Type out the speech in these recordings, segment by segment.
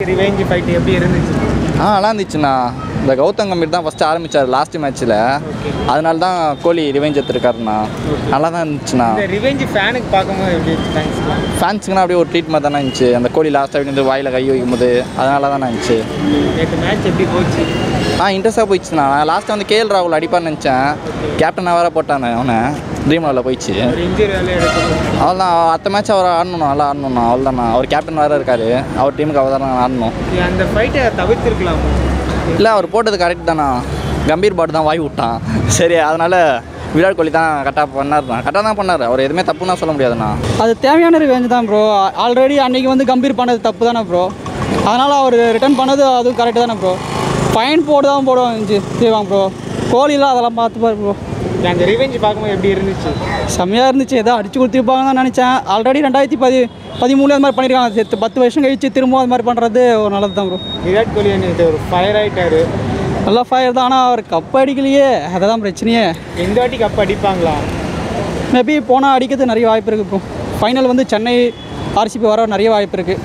Revenge fight எப்படி இருந்துச்சு ஆ நல்லா இருந்துச்சுண்ணா இந்த கௌதம் கம்பீர் தான் ஃபஸ்ட்டு ஆரம்பித்தார் லாஸ்ட் மேட்ச்சில் அதனால தான் கோலி ரிவெஞ்ச் எடுத்துருக்காருண்ணா நல்லா தான் இருந்துச்சுண்ணா இந்த ரிவெஞ்ச் ஃபேனுக்கு பார்க்கும்போது எப்படி இருந்துச்சு தேங்க்ஸ் ஃபேன்ஸுக்குனா அப்படியே ஒரு ட்ரீட் மாதிரி தானே இருந்துச்சு அந்த கோலி லாஸ்ட்டாக வந்து வாயில் கை வைக்கும்போது அதனால தானே இருந்துச்சு நேற்று மேட்ச் எப்படி போச்சு ஆ இன்ட்ரெஸ்ட்டாக போயிடுச்சுண்ணா நான் லாஸ்ட்டாக வந்து கேஎல் ராகுல் அடிப்பார்னு நினச்சேன் கேப்டனாக வேறு போட்டானே அவனை ட்ரீம் லெவலில் போயிடுச்சு ஒரு இன்ஜுரி வேலை எடுக்கணும் அவ்வளோதான் அடுத்த மேட்ச் அவர் ஆடணும் நல்லா ஆடணும்ண்ணா அவ்வளோதாண்ணா அவர் கேப்டன் வேறு இருக்காரு அவர் டீமுக்கு அவர் தான் ஆடணும் அந்த ஃபைட்டை தவிர்த்திருக்கலாமா இல்லை அவர் போட்டது கரெக்ட் தானா கம்பீர் பாட்டு தான் வாய் விட்டான் சரி அதனால் விராட் கோலி தான் கரெக்டாக பண்ணார் தான் கரெக்டாக தான் பண்ணார் அவர் எதுவுமே தப்புன்னா சொல்ல முடியாதுண்ணா அது தேவையான ரிவெஞ்ச் தான் ப்ரோ ஆல்ரெடி அன்னைக்கு வந்து கம்பீர் பண்ணது தப்பு தானே ப்ரோ அதனால் அவர் ரிட்டர்ன் பண்ணது அதுவும் கரெக்டு தானே ப்ரோ ஃபைன் போட்டு தான் போடுவாங்க செய்வாங்க ப்ரோ கோலிலாம் அதெல்லாம் பார்த்துப்பார் ப்ரோ அந்த ரிவெஞ்ச் பார்க்கும்போது எப்படி இருந்துச்சு செம்மையாக இருந்துச்சு ஏதோ அடிச்சு கொடுத்துருப்பாங்க தான் நினச்சேன் ஆல்ரெடி ரெண்டாயிரத்தி பதி பதிமூணு அது மாதிரி பண்ணியிருக்காங்க சேர்த்து பத்து வருஷம் கழிச்சு திரும்ப அது மாதிரி பண்ணுறது ஒரு நல்லது தான் ப்ரோ விராட் கோலி நேற்று ஒரு ஃபயர் ஆயிட்டாரு நல்லா ஃபயர் தான் ஆனால் அவர் கப் அடிக்கலையே அதுதான் பிரச்சனையே எந்த வாட்டி கப் அடிப்பாங்களா மேபி போனால் அடிக்கிறது நிறைய வாய்ப்பு இருக்குது இப்போ ஃபைனல் வந்து சென்னை ஆர்சிபி வர நிறைய வாய்ப்பு இருக்குது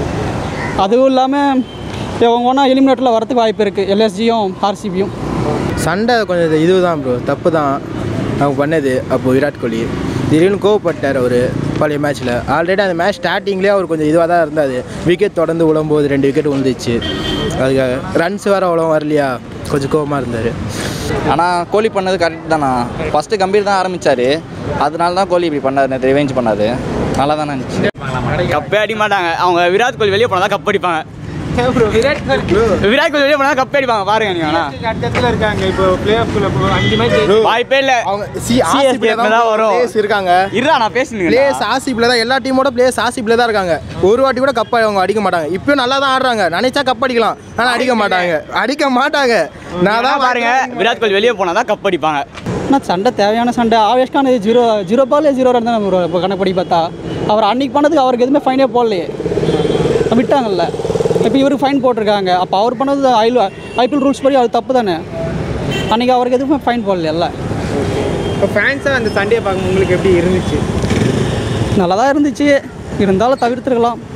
அதுவும் இல்லாமல் இவங்க ஒன்றா எலிமினேட்டரில் வரதுக்கு வாய்ப்பு இருக்குது எல்எஸ்ஜியும் ஆர்சிபியும் சண்டை கொஞ்சம் இதுதான் ப்ரோ தப்பு தான் அவங்க பண்ணது அப்போ விராட் கோலி திடீர்னு கோவப்பட்டார் அவர் பழைய மேட்ச்சில் ஆல்ரெடி அந்த மேட்ச் ஸ்டார்டிங்லேயே அவர் கொஞ்சம் இதுவாக தான் இருந்தார் விக்கெட் தொடர்ந்து விழும்போது ரெண்டு விக்கெட் விழுந்துச்சு அதுக்காக ரன்ஸ் வேறு அவ்வளோ வரலையா கொஞ்சம் கோவமாக இருந்தார் ஆனால் கோலி பண்ணது கரெக்ட் தானா ஃபஸ்ட்டு கம்பீர் தான் ஆரம்பித்தார் அதனால தான் கோலி இப்படி பண்ணார் நேற்று ரிவெஞ்ச் பண்ணாரு நல்லா தானே இருந்துச்சு கப்பே அடிக்க மாட்டாங்க அவங்க விராட் கோலி வெளியே போனால் தான் கப் அடிப்பாங்க விராட் கோலி விராட் கோலி வெளியே போனால் கப் அடிப்பாங்க பாருங்க நீங்க வேணா கட்டத்தில் இருக்காங்க இப்போ பிளே ஆஃப்ல அஞ்சு மேட்ச் வாய்ப்பே இல்லை அவங்க சி CSK தான் வரும். பிளேயர்ஸ் இருக்காங்க இருடா நான் பேசுனீங்க பிளேயர்ஸ் ஆசிப்பில் தான் எல்லா டீமோட பிளேயர்ஸ் ஆசிப்பில் தான் இருக்காங்க ஒரு வாட்டி கூட கப் அவங்க அடிக்க மாட்டாங்க இப்பயும் நல்லா தான் ஆடுறாங்க நினைச்சா கப் அடிக்கலாம் ஆனால் அடிக்க மாட்டாங்க அடிக்க மாட்டாங்க நான் தான் பாருங்க விராட் கோலி வெளியே போனால் தான் கப் அடிப்பாங்க ஆனால் சண்டை தேவையான சண்டை ஆவேஷ் கான் இது zero zero ball zero run தான் ப்ரோ இப்போ கணக்கு படி பார்த்தா அவர் அன்னைக்கு பண்ணதுக்கு அவருக்கு எதுவுமே ஃபைனே போடலையே விட்டாங்கல்ல இப்போ இவருக்கு ஃபைன் போட்டிருக்காங்க அப்போ அவர் பண்ணது ஐ ஐபிஎல் ரூல்ஸ் படி அது தப்பு தானே அன்னைக்கு அவருக்கு எதுவுமே ஃபைன் போடலையல்ல இப்போ ஃபேன்ஸாக அந்த சண்டையை பார்க்கும்போது உங்களுக்கு எப்படி இருந்துச்சு நல்லா தான் இருந்துச்சு இருந்தாலும் தவிர்த்துருக்கலாம்